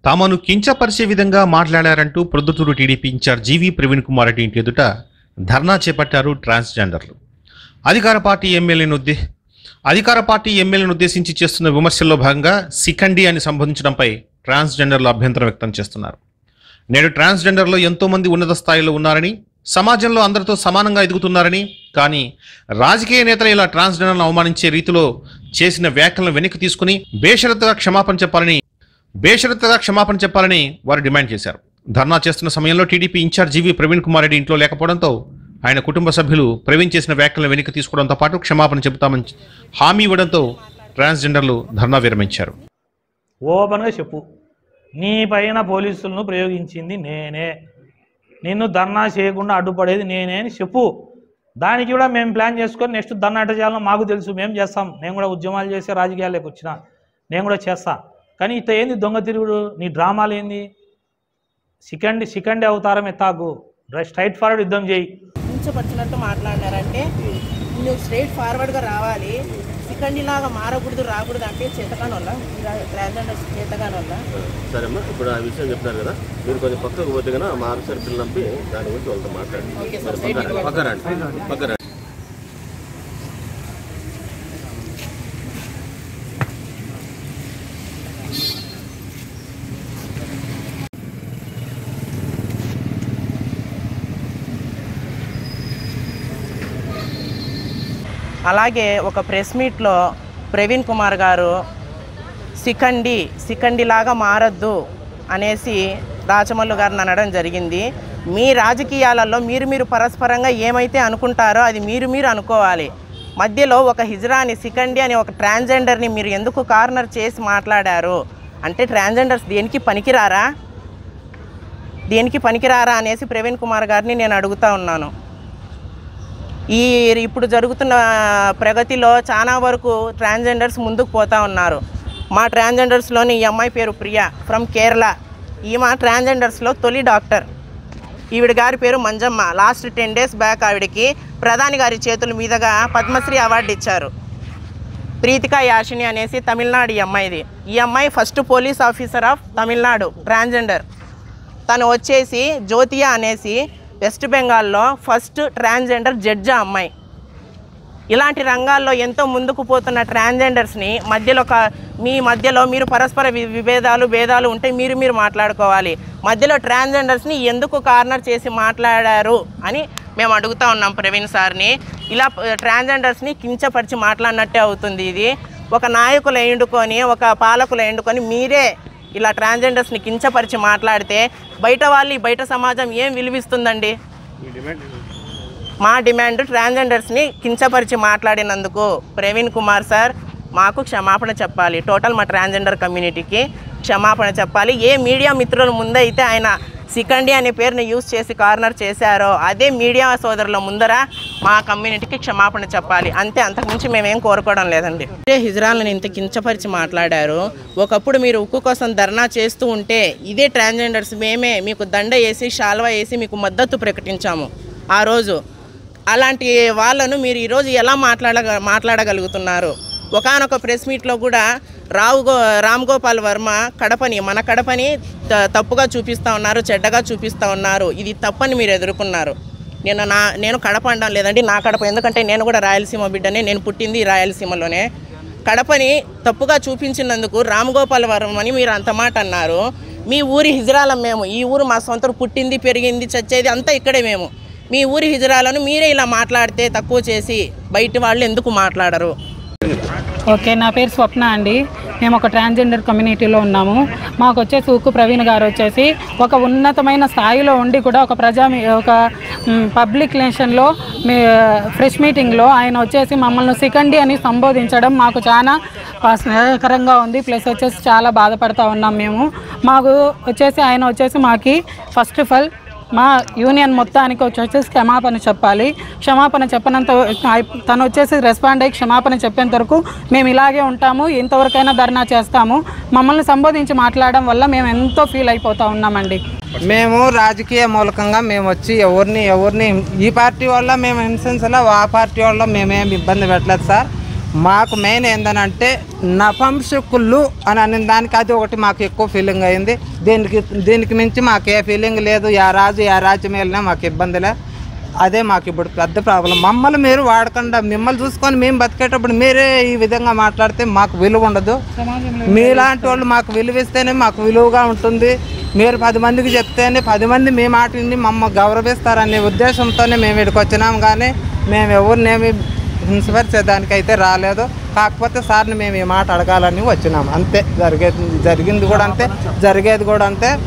తమను కించపరిచే విధంగా మాట్లాడారంటూ Proddatur TDP incharge GV Praveen Kumar Reddy ఇంటి ఎదుట ధర్నా చేపట్టారు ట్రాన్స్జెండర్లు అధికార పార్టీ ఎమ్మెల్యేను ఉద్దే అధికార పార్టీ ఎమ్మెల్యేను ఉద్దేశించి చేస్తున్న విమర్శల్లో భాగంగా సికండి అని సంబోధించడంపై ట్రాన్స్జెండర్లు అభ్యంతరం వ్యక్తం చేస్తున్నారు నేడు ట్రాన్స్జెండర్లో ఎంతో మంది ఉన్నత స్థాయిలో ఉన్నారని సమాజంలో అందరితో సమానంగా ఎదుగుతున్నారని కానీ రాజకీయ నేతలు ఇలా ట్రాన్స్జెండర్లను అవమానించే రీతిలో చేసిన వ్యాఖ్యలను వెనక్కి తీసుకుని బేషరతుగా క్షమాపణ చెప్పాలని బేషరతుగా క్షమాపణ చెప్పాలని వారు డిమాండ్ చేశారు ధర్నా చేస్తున్న సమయంలో TDP incharge GV Praveen Kumar Reddy ఇంట్లో లేకపోవడంతో ఆయన కుటుంబ సభ్యులు ప్రవీణ్ చేసిన వ్యాఖ్యలను వెనక్కి తీసుకోవడంతో పాటు క్షమాపణ చెబుతామని హామీ ఇవ్వడంతో ట్రాన్స్జెండర్లు ధర్నా విరమించారు ఓపెన్గా చెప్పు నీ పైన పోలీసులను ప్రయోగించింది నేనే నిన్ను ధర్నా చేయకుండా అడ్డుపడేది నేనే అని చెప్పు దానికి కూడా మేము ప్లాన్ చేసుకొని నెక్స్ట్ ధర్నా ఎట్ట చేయాలో మాకు తెలుసు మేము చేస్తాం నేను కూడా ఉద్యమాలు చేసే రాజకీయాల్లోకి వచ్చిన నేను కూడా చేస్తా కానీ ఇత ఏంది దొంగ తిరుగుడు నీ డ్రామాలు ఏంది సెకండ్ సెకండ్ అవతారం ఎత్తాకు స్ట్రైట్ ఫార్వర్డ్ యుద్ధం చేయి కించపరిచినట్టు మాట్లాడినారంటే నువ్వు స్ట్రైట్ ఫార్వర్డ్గా రావాలి సికండి లాగా మారకూడదు రాకూడదు అంటే చేతకాని వల్ల ట్రాన్స్జెండర్స్ చేతకాని వల్ల సరే అమ్మా ఇప్పుడు ఆ విషయం చెప్తున్నారు కదా మీరు కొంచెం పక్కకు పోతే కన్నా మా ఆఫీసర్ పిల్లలు నంపి దాని గురించి వాళ్ళతో మాట్లాడండి ఓకే సార్ మరి పక్క- పక్క రండి పక్క రండి అలాగే ఒక ప్రెస్ మీట్లో ప్రవీణ్ కుమార్ గారు సికండి సికండి లాగా మారద్దు అనేసి రాచమల్లు గారిని అనడం జరిగింది మీ రాజకీయాలలో మీరు మీరు పరస్పరంగా ఏమైతే అనుకుంటారో అది మీరు మీరు అనుకోవాలి మధ్యలో ఒక హిజ్రాని సికండి అని ఒక ట్రాన్స్జెండర్ని మీరు ఎందుకు కార్నర్ చేసి మాట్లాడారు అంటే ట్రాన్స్జెండర్స్ దేనికి పనికిరారా దేనికి పనికిరారా అనేసి ప్రవీణ్ కుమార్ గారిని నేను అడుగుతా ఉన్నాను ఈ ఇప్పుడు జరుగుతున్న ప్రగతిలో చాలా వరకు ట్రాన్స్జెండర్స్ ముందుకు పోతా ఉన్నారు మా ట్రాన్స్జెండర్స్లోని ఈ అమ్మాయి పేరు ప్రియా ఫ్రమ్ కేరళ ఈమె ట్రాన్స్జెండర్స్లో తొలి డాక్టర్ ఈవిడ గారి పేరు Manjamma last ten days back ఆవిడకి ప్రధాని గారి చేతుల మీదుగా పద్మశ్రీ అవార్డు ఇచ్చారు ప్రీతికా యాషిని అనేసి తమిళనాడు ఈ అమ్మాయిది ఈ అమ్మాయి first police officer of Tamil Nadu transgender తను వచ్చేసి జ్యోతియా అనేసి వెస్ట్ బెంగాల్లో ఫస్ట్ ట్రాన్స్జెండర్ జడ్జి ఆ అమ్మాయి ఇలాంటి రంగాల్లో ఎంతో ముందుకు పోతున్న ట్రాన్స్జెండర్స్ని మధ్యలో ఒక మీ మధ్యలో మీరు పరస్పర వి- విభేదాలు భేదాలు ఉంటే మీరు మీరు మాట్లాడుకోవాలి మధ్యలో ట్రాన్స్జెండర్స్ని ఎందుకు కార్నర్ చేసి మాట్లాడారు అని మేము అడుగుతా ఉన్నాం ప్రవీణ్ సార్ని ఇలా ప- ట్రాన్స్జెండర్స్ని కించపరిచి మాట్లాడినట్టే అవుతుంది ఇది ఒక నాయకులు ఎండుకొని ఒక పాలకులు ఎండుకొని మీరే ఇలా ట్రాన్స్జెండర్స్ని కించపరిచి మాట్లాడితే బయట వాళ్ళు ఈ బయట సమాజం ఏం విలువిస్తుందండి మా డిమాండ్ ట్రాన్స్జెండర్స్ని కించపరిచి మాట్లాడినందుకు ప్రవీణ్ కుమార్ సార్ మాకు క్షమాపణ చెప్పాలి టోటల్ మా ట్రాన్స్జెండర్ కమ్యూనిటీకి క్షమాపణ చెప్పాలి ఏ మీడియా మిత్రుల ముందైతే ఆయన సికండి అనే పేరుని యూజ్ చేసి కార్నర్ చేశారో అదే మీడియా సోదరుల ముందర మా కమ్యూనిటీకి క్షమాపణ చెప్పాలి అంతే అంతకుమించి మేమేం కోరుకోవడం లేదండి ఇదే హిజ్రాలను ఇంత కించపరిచి మాట్లాడారు ఒకప్పుడు మీరు ఉక్కు కోసం ధర్నా చేస్తూ ఉంటే ఇదే ట్రాన్స్జెండర్స్ మేమే మీకు దండ వేసి షాల్వా వేసి మీకు మద్దతు ప్రకటించాము ఆ రోజు అలాంటి వాళ్ళను మీరు ఈరోజు ఎలా మాట్లాడగ మాట్లాడగలుగుతున్నారు ఒకానొక ప్రెస్ మీట్లో కూడా రావు గో రామ్ గోపాల్ వర్మ కడపని మన కడపని త- తప్పుగా చూపిస్తూ ఉన్నారు చెడ్డగా చూపిస్తూ ఉన్నారు ఇది తప్పని మీరు ఎదుర్కొన్నారు నేను నా నేను కడప అనడం లేదండి నా కడప ఎందుకంటే నేను కూడా రాయలసీమ బిడ్డనే నేను పుట్టింది రాయలసీమలోనే కడపని తప్పుగా చూపించినందుకు రామ్ గోపాల్ వర్మని మీరు అంత మాట అన్నారు మీ ఊరి హిజరాలం మేము ఈ ఊరు మా సొంత ఊరు పుట్టింది పెరిగింది చచ్చేది అంతా ఇక్కడే మేము మీ ఊరి హిజరాలను మీరే ఇలా మాట్లాడితే తక్కువ చేసి బయట వాళ్ళు ఎందుకు మాట్లాడరు ఓకే నా పేరు స్వప్న అండి మేము ఒక ట్రాన్స్జెండర్ కమ్యూనిటీలో ఉన్నాము మాకు వచ్చేసి ఉక్కు ప్రవీణ్ గారు వచ్చేసి ఒక ఉన్నతమైన స్థాయిలో ఉండి కూడా ఒక ప్రజా మీ- ఒక మ్, పబ్లిక్ నేషన్లో మీ ఫ్రెష్ మీటింగ్లో ఆయన వచ్చేసి మమ్మల్ని సికండి అని సంబోధించడం మాకు చాలా స్నేహకరంగా ఉంది ప్లస్ వచ్చేసి చాలా బాధపడతా ఉన్నాం మేము మాకు వచ్చేసి ఆయన వచ్చేసి మాకి ఫస్ట్ ఆఫ్ ఆల్ మా యూనియన్ మొత్తానికి వచ్చేసి క్షమాపణ చెప్పాలి క్షమాపణ చెప్పనంత తను వచ్చేసి రెస్పాండ్ అయ్యి క్షమాపణ చెప్పేంత వరకు మేము ఇలాగే ఉంటాము ఇంతవరకైనా ధర్నా చేస్తాము మమ్మల్ని సంబోధించి మాట్లాడడం వల్ల మేము ఎంతో ఫీల్ అయిపోతా ఉన్నామండి మేము రాజకీయ మూలకంగా మేము వచ్చి ఎవరిని ఎవరిని ఈ పార్టీ వల్ల మేము హింసించలే ఆ పార్టీ వల్ల మేమేం ఇబ్బంది పెట్టలేదు సార్ మాకు మెయిన్ ఏందనంటే నపంసకులు అని అనే దానికి అది ఒకటి మాకు ఎక్కువ ఫీలింగ్ అయింది దీనికి దీనికి మించి మాకు ఏ ఫీలింగ్ లేదు యా రాజు యా రాజ్యం వెళ్ళినా మాకు ఇబ్బందిలే అదే మాకు ఇప్పుడు పెద్ద ప్రాబ్లం మమ్మల్ని మీరు వాడకుండా మిమ్మల్ని చూసుకొని మేము బతికేటప్పుడు మీరే ఈ విధంగా మాట్లాడితే మాకు విలువ ఉండదు మీలాంటి వాళ్ళు మాకు విలువ ఇస్తేనే మాకు విలువగా ఉంటుంది మీరు పది మందికి చెప్తేనే పది మంది మీ మాట విని మమ్మల్ని గౌరవిస్తారనే ఉద్దేశంతోనే మేము ఇక్కడికి వచ్చినాం కానీ మేము ఎవరినేమి హింసపరిచేదానికైతే రాలేదు కాకపోతే సార్ని మేము ఈ మాట అడగాలని వచ్చినాం అంతే జరిగేది జరిగింది కూడా అంతే జరిగేది కూడా అంతే